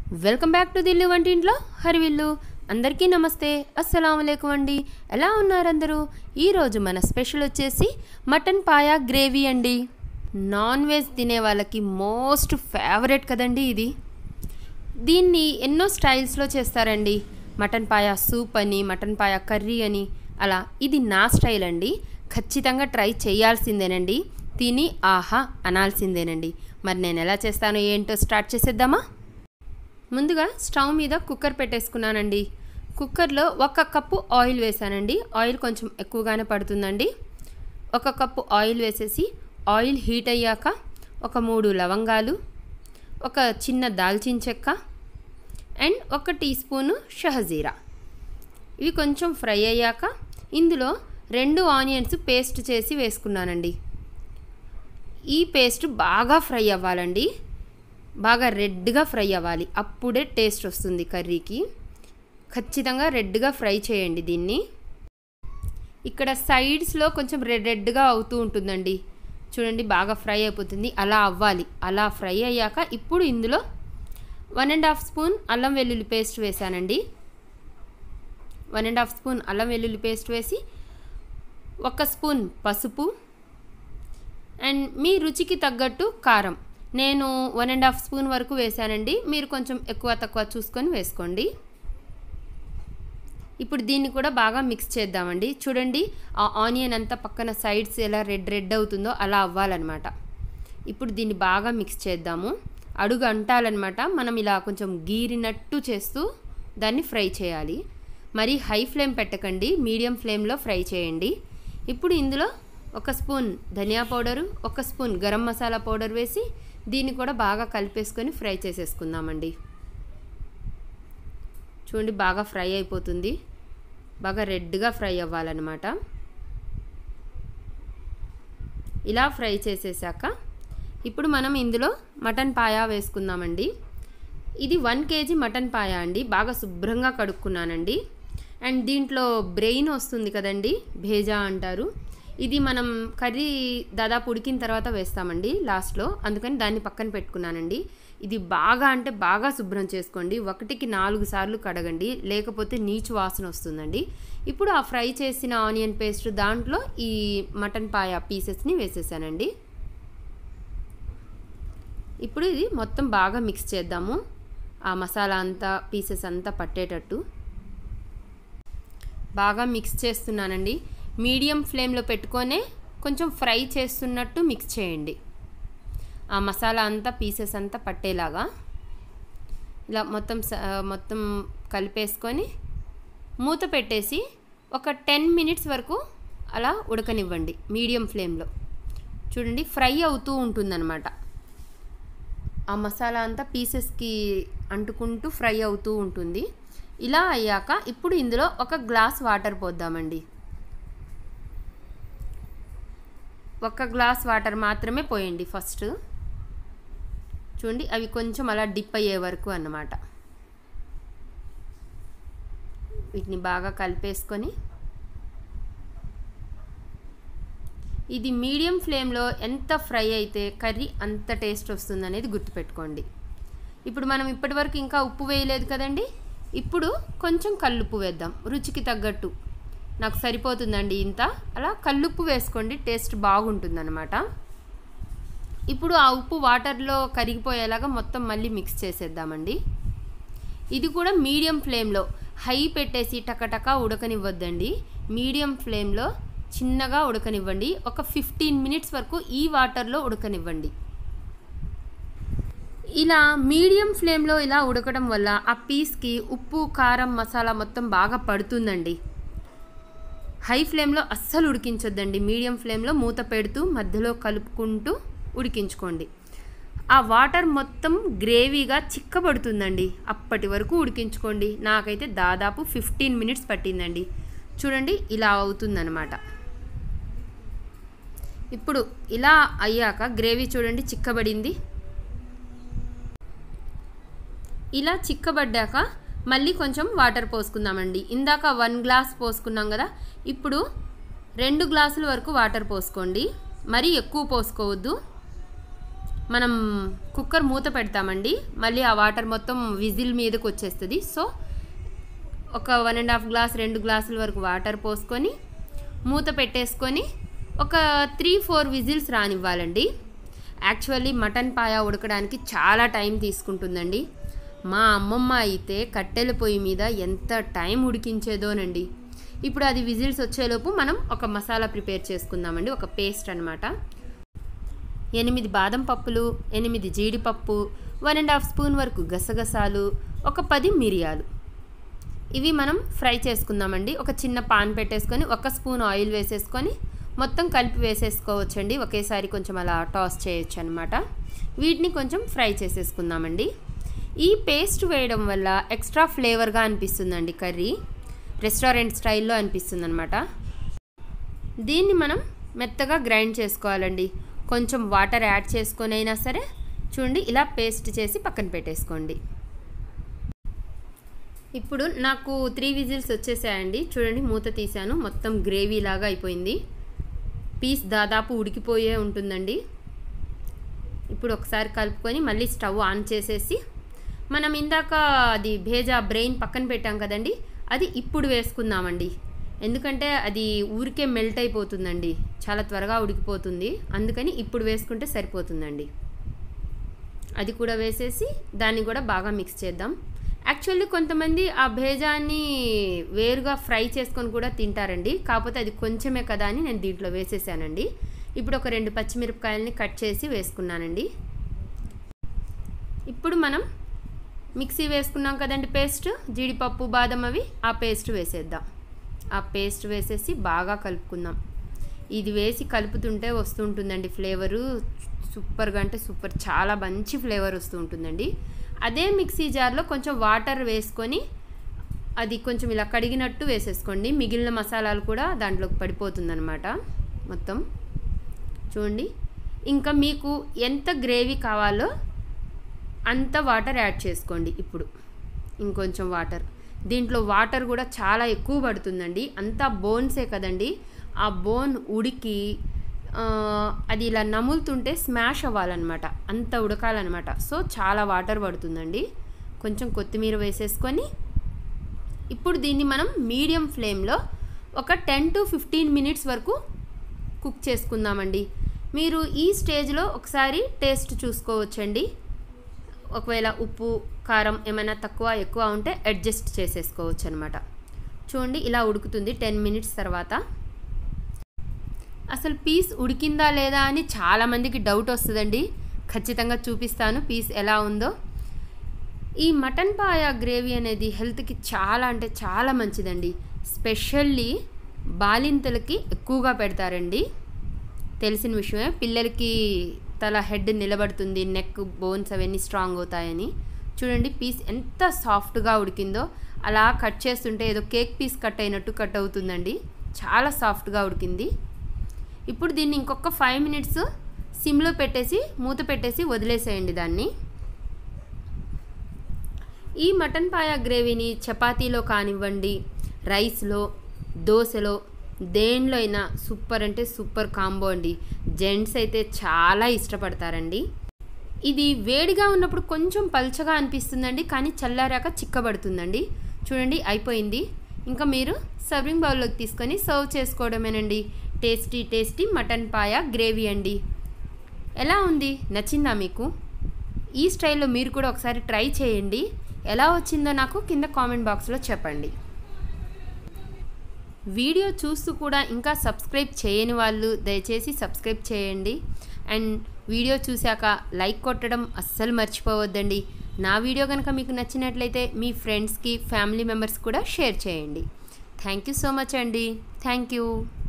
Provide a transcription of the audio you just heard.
welcome back to దిల్లు వంటింట్లో హరివిల్లు అందరికీ నమస్తే అస్సలం అయికం అండి ఎలా ఉన్నారు అందరూ ఈరోజు మన స్పెషల్ వచ్చేసి మటన్ పాయా గ్రేవీ అండి నాన్ వెజ్ తినే వాళ్ళకి మోస్ట్ ఫేవరెట్ కదండి ఇది దీన్ని ఎన్నో స్టైల్స్లో చేస్తారండి మటన్ పాయా సూప్ అని మటన్ పాయా కర్రీ అని అలా ఇది నా స్టైల్ అండి ఖచ్చితంగా ట్రై చేయాల్సిందేనండి తిని ఆహా అనాల్సిందేనండి మరి నేను ఎలా చేస్తానో ఏంటో స్టార్ట్ చేసేద్దామా ముందుగా స్టవ్ మీద కుక్కర్ పెట్టేసుకున్నానండి కుక్కర్లో ఒక కప్పు ఆయిల్ వేసానండి ఆయిల్ కొంచెం ఎక్కువగానే పడుతుందండి ఒక కప్పు ఆయిల్ వేసేసి ఆయిల్ హీట్ అయ్యాక ఒక మూడు లవంగాలు ఒక చిన్న దాల్చిన చెక్క అండ్ ఒక టీ స్పూను షహజీరా ఇవి కొంచెం ఫ్రై అయ్యాక ఇందులో రెండు ఆనియన్స్ పేస్ట్ చేసి వేసుకున్నానండి ఈ పేస్ట్ బాగా ఫ్రై అవ్వాలండి బాగా రెడ్గా ఫ్రై అవ్వాలి అప్పుడే టేస్ట్ వస్తుంది కర్రీకి ఖచ్చితంగా రెడ్గా ఫ్రై చేయండి దీన్ని ఇక్కడ సైడ్స్లో కొంచెం రెడ్ రెడ్గా అవుతూ ఉంటుందండి చూడండి బాగా ఫ్రై అయిపోతుంది అలా అవ్వాలి అలా ఫ్రై అయ్యాక ఇప్పుడు ఇందులో వన్ అండ్ హాఫ్ స్పూన్ అల్లం వెల్లుల్లి పేస్ట్ వేసానండి వన్ అండ్ హాఫ్ స్పూన్ అల్లం వెల్లుల్లి పేస్ట్ వేసి ఒక స్పూన్ పసుపు అండ్ మీ రుచికి తగ్గట్టు కారం నేను వన్ అండ్ హాఫ్ స్పూన్ వరకు వేసానండి మీరు కొంచెం ఎక్కువ తక్కువ చూసుకొని వేసుకోండి ఇప్పుడు దీన్ని కూడా బాగా మిక్స్ చేద్దామండి చూడండి ఆ ఆనియన్ అంతా పక్కన సైడ్స్ ఎలా రెడ్ రెడ్ అవుతుందో అలా అవ్వాలన్నమాట ఇప్పుడు దీన్ని బాగా మిక్స్ చేద్దాము అడుగు అంటాలన్నమాట మనం ఇలా కొంచెం గీరినట్టు చేస్తూ దాన్ని ఫ్రై చేయాలి మరి హై ఫ్లేమ్ పెట్టకండి మీడియం ఫ్లేమ్లో ఫ్రై చేయండి ఇప్పుడు ఇందులో ఒక స్పూన్ ధనియా పౌడరు ఒక స్పూన్ గరం మసాలా పౌడర్ వేసి దీన్ని కూడా బాగా కలిపేసుకొని ఫ్రై చేసేసుకుందామండి చూడండి బాగా ఫ్రై అయిపోతుంది బాగా రెడ్గా ఫ్రై అవ్వాలన్నమాట ఇలా ఫ్రై చేసేసాక ఇప్పుడు మనం ఇందులో మటన్ పాయా వేసుకుందామండి ఇది వన్ కేజీ మటన్ పాయా అండి బాగా శుభ్రంగా కడుక్కున్నానండి అండ్ దీంట్లో బ్రెయిన్ వస్తుంది కదండి భేజా అంటారు ఇది మనం కర్రీ దాదాపు ఉడికిన తర్వాత వేస్తామండి లాస్ట్లో అందుకని దాన్ని పక్కన పెట్టుకున్నానండి ఇది బాగా అంటే బాగా శుభ్రం చేసుకోండి ఒకటికి నాలుగు సార్లు కడగండి లేకపోతే నీచు వాసన వస్తుందండి ఇప్పుడు ఆ ఫ్రై చేసిన ఆనియన్ పేస్ట్ దాంట్లో ఈ మటన్ పాయ పీసెస్ని వేసేసానండి ఇప్పుడు ఇది మొత్తం బాగా మిక్స్ చేద్దాము ఆ మసాలా అంతా పీసెస్ అంతా పట్టేటట్టు బాగా మిక్స్ చేస్తున్నానండి మీడియం ఫ్లేమ్లో పెట్టుకొనే కొంచెం ఫ్రై చేస్తున్నట్టు మిక్స్ చేయండి ఆ మసాలా అంతా పీసెస్ అంతా పట్టేలాగా ఇలా మొత్తం మొత్తం కలిపేసుకొని మూత పెట్టేసి ఒక టెన్ మినిట్స్ వరకు అలా ఉడకనివ్వండి మీడియం ఫ్లేమ్లో చూడండి ఫ్రై అవుతూ ఉంటుందన్నమాట ఆ మసాలా అంతా పీసెస్కి అంటుకుంటూ ఫ్రై అవుతూ ఉంటుంది ఇలా అయ్యాక ఇప్పుడు ఇందులో ఒక గ్లాస్ వాటర్ పోద్దామండి ఒక గ్లాస్ వాటర్ మాత్రమే పోయండి ఫస్ట్ చూడండి అవి కొంచెం అలా డిప్ అయ్యే వరకు అన్నమాట వీటిని బాగా కలిపేసుకొని ఇది మీడియం ఫ్లేమ్లో ఎంత ఫ్రై అయితే కర్రీ అంత టేస్ట్ వస్తుంది అనేది గుర్తుపెట్టుకోండి ఇప్పుడు మనం ఇప్పటివరకు ఇంకా ఉప్పు వేయలేదు కదండి ఇప్పుడు కొంచెం కల్లుప్పు వేద్దాం రుచికి తగ్గట్టు నాకు సరిపోతుందండి ఇంత అలా కల్లుప్పు వేసుకోండి టేస్ట్ బాగుంటుందన్నమాట ఇప్పుడు ఆ ఉప్పు వాటర్లో కరిగిపోయేలాగా మొత్తం మళ్ళీ మిక్స్ చేసేద్దామండి ఇది కూడా మీడియం ఫ్లేమ్లో హై పెట్టేసి టకటక ఉడకనివ్వద్దండి మీడియం ఫ్లేమ్లో చిన్నగా ఉడకనివ్వండి ఒక ఫిఫ్టీన్ మినిట్స్ వరకు ఈ వాటర్లో ఉడకనివ్వండి ఇలా మీడియం ఫ్లేమ్లో ఇలా ఉడకడం వల్ల ఆ పీస్కి ఉప్పు కారం మసాలా మొత్తం బాగా పడుతుందండి హై ఫ్లేమ్లో అస్సలు ఉడికించొద్దండి మీడియం ఫ్లేమ్లో మూత పెడుతూ మధ్యలో కలుపుకుంటూ ఉడికించుకోండి ఆ వాటర్ మొత్తం గ్రేవీగా చిక్కబడుతుందండి అప్పటి వరకు ఉడికించుకోండి నాకైతే దాదాపు ఫిఫ్టీన్ మినిట్స్ పట్టిందండి చూడండి ఇలా అవుతుందన్నమాట ఇప్పుడు ఇలా అయ్యాక గ్రేవీ చూడండి చిక్కబడింది ఇలా చిక్కబడ్డాక మళ్ళీ కొంచెం వాటర్ పోసుకుందామండి ఇందాక వన్ గ్లాస్ పోసుకున్నాం కదా ఇప్పుడు రెండు గ్లాసుల వరకు వాటర్ పోసుకోండి మరీ ఎక్కువ పోసుకోవద్దు మనం కుక్కర్ మూత పెడతామండి మళ్ళీ ఆ వాటర్ మొత్తం విజిల్ మీదకి వచ్చేస్తుంది సో ఒక వన్ అండ్ హాఫ్ గ్లాస్ రెండు గ్లాసుల వరకు వాటర్ పోసుకొని మూత పెట్టేసుకొని ఒక త్రీ ఫోర్ విజిల్స్ రానివ్వాలండి యాక్చువల్లీ మటన్ పాయ ఉడకడానికి చాలా టైం తీసుకుంటుందండి మా అమ్మమ్మ అయితే కట్టెల పొయ్యి మీద ఎంత టైం ఉడికించేదోనండి ఇప్పుడు అది విజిల్స్ వచ్చేలోపు మనం ఒక మసాలా ప్రిపేర్ చేసుకుందామండి ఒక పేస్ట్ అనమాట ఎనిమిది బాదం పప్పులు ఎనిమిది జీడిపప్పు వన్ అండ్ హాఫ్ స్పూన్ వరకు గసగసాలు ఒక పది మిరియాలు ఇవి మనం ఫ్రై చేసుకుందామండి ఒక చిన్న పాన్ పెట్టేసుకొని ఒక స్పూన్ ఆయిల్ వేసేసుకొని మొత్తం కలిపి వేసేసుకోవచ్చండి ఒకేసారి కొంచెం అలా టాస్ చేయొచ్చు అనమాట వీటిని కొంచెం ఫ్రై చేసేసుకుందామండి ఈ పేస్ట్ వేయడం వల్ల ఎక్స్ట్రా ఫ్లేవర్గా అనిపిస్తుందండి కర్రీ రెస్టారెంట్ స్టైల్లో అనిపిస్తుంది అనమాట దీన్ని మనం మెత్తగా గ్రైండ్ చేసుకోవాలండి కొంచెం వాటర్ యాడ్ చేసుకొని అయినా సరే చూడండి ఇలా పేస్ట్ చేసి పక్కన పెట్టేసుకోండి ఇప్పుడు నాకు త్రీ విజిల్స్ వచ్చేసాయండి చూడండి మూత తీసాను మొత్తం గ్రేవీ లాగా అయిపోయింది పీస్ దాదాపు ఉడికిపోయే ఉంటుందండి ఇప్పుడు ఒకసారి కలుపుకొని మళ్ళీ స్టవ్ ఆన్ చేసేసి మనం ఇందాక అది భేజా బ్రెయిన్ పక్కన పెట్టాం కదండి అది ఇప్పుడు వేసుకుందామండి ఎందుకంటే అది ఊరికే మెల్ట్ అయిపోతుందండి చాలా త్వరగా ఉడికిపోతుంది అందుకని ఇప్పుడు వేసుకుంటే సరిపోతుందండి అది కూడా వేసేసి దాన్ని కూడా బాగా మిక్స్ చేద్దాం యాక్చువల్లీ కొంతమంది ఆ భేజాన్ని వేరుగా ఫ్రై చేసుకొని కూడా తింటారండి కాకపోతే అది కొంచెమే కదా అని నేను దీంట్లో వేసేసానండి ఇప్పుడు ఒక రెండు పచ్చిమిరపకాయలని కట్ చేసి వేసుకున్నానండి ఇప్పుడు మనం మిక్సీ వేసుకున్నాం కదండి పేస్ట్ జీడిపప్పు బాదం అవి ఆ పేస్ట్ వేసేద్దాం ఆ పేస్ట్ వేసేసి బాగా కలుపుకుందాం ఇది వేసి కలుపుతుంటే వస్తుంటుందండి ఫ్లేవరు సూపర్గా అంటే సూపర్ చాలా మంచి ఫ్లేవర్ వస్తూ ఉంటుందండి అదే మిక్సీ జార్లో కొంచెం వాటర్ వేసుకొని అది కొంచెం ఇలా కడిగినట్టు వేసేసుకోండి మిగిలిన మసాలాలు కూడా దాంట్లోకి పడిపోతుందన్నమాట మొత్తం చూడండి ఇంకా మీకు ఎంత గ్రేవీ కావాలో అంత వాటర్ యాడ్ చేసుకోండి ఇప్పుడు ఇంకొంచెం వాటర్ దీంట్లో వాటర్ కూడా చాలా ఎక్కువ పడుతుందండి అంతా బోన్సే కదండి ఆ బోన్ ఉడికి అది ఇలా నములుతుంటే స్మాష్ అవ్వాలన్నమాట అంత ఉడకాలన్నమాట సో చాలా వాటర్ పడుతుందండి కొంచెం కొత్తిమీర వేసేసుకొని ఇప్పుడు దీన్ని మనం మీడియం ఫ్లేమ్లో ఒక టెన్ టు ఫిఫ్టీన్ మినిట్స్ వరకు కుక్ చేసుకుందామండి మీరు ఈ స్టేజ్లో ఒకసారి టేస్ట్ చూసుకోవచ్చండి ఒకవేళ ఉప్పు కారం ఏమైనా తక్కువ ఎక్కువ ఉంటే అడ్జస్ట్ చేసేసుకోవచ్చు అనమాట చూడండి ఇలా ఉడుకుతుంది టెన్ మినిట్స్ తర్వాత అసలు పీస్ ఉడికిందా లేదా అని చాలామందికి డౌట్ వస్తుందండి ఖచ్చితంగా చూపిస్తాను పీస్ ఎలా ఉందో ఈ మటన్ పాయ గ్రేవీ అనేది హెల్త్కి చాలా అంటే చాలా మంచిదండి స్పెషల్లీ బాలింతలకి ఎక్కువగా పెడతారండి తెలిసిన విషయమే పిల్లలకి తల హెడ్ నిలబడుతుంది నెక్ బోన్స్ అవన్నీ స్ట్రాంగ్ అవుతాయని చూడండి పీస్ ఎంత సాఫ్ట్గా ఉడికిందో అలా కట్ చేస్తుంటే ఏదో కేక్ పీస్ కట్ అయినట్టు కట్ అవుతుందండి చాలా సాఫ్ట్గా ఉడికింది ఇప్పుడు దీన్ని ఇంకొక ఫైవ్ మినిట్స్ సిమ్లో పెట్టేసి మూత పెట్టేసి వదిలేసేయండి దాన్ని ఈ మటన్ పాయ గ్రేవీని చపాతీలో కానివ్వండి రైస్లో దోశలో దేనిలో అయినా సూపర్ అంటే సూపర్ కాంబో అండి జెంట్స్ అయితే చాలా ఇష్టపడతారండి ఇది వేడిగా ఉన్నప్పుడు కొంచెం పల్చగా అనిపిస్తుందండి కానీ చల్లారాక చిక్కబడుతుందండి చూడండి అయిపోయింది ఇంకా మీరు సర్వింగ్ బౌల్లోకి తీసుకొని సర్వ్ చేసుకోవడమేనండి tasty tasty mutton paya gravy అండి ఎలా ఉంది నచ్చిందా మీకు ఈ స్టైల్లో మీరు కూడా ఒకసారి ట్రై చేయండి ఎలా వచ్చిందో నాకు కింద కామెంట్ బాక్స్లో చెప్పండి వీడియో చూస్తూ కూడా ఇంకా సబ్స్క్రైబ్ చేయని వాళ్ళు దయచేసి సబ్స్క్రైబ్ చేయండి అండ్ వీడియో చూశాక లైక్ కొట్టడం అస్సలు మర్చిపోవద్దండి నా వీడియో కనుక మీకు నచ్చినట్లయితే మీ ఫ్రెండ్స్కి ఫ్యామిలీ మెంబర్స్ కూడా షేర్ చేయండి థ్యాంక్ యూ సో మచ్ అండి థ్యాంక్ యూ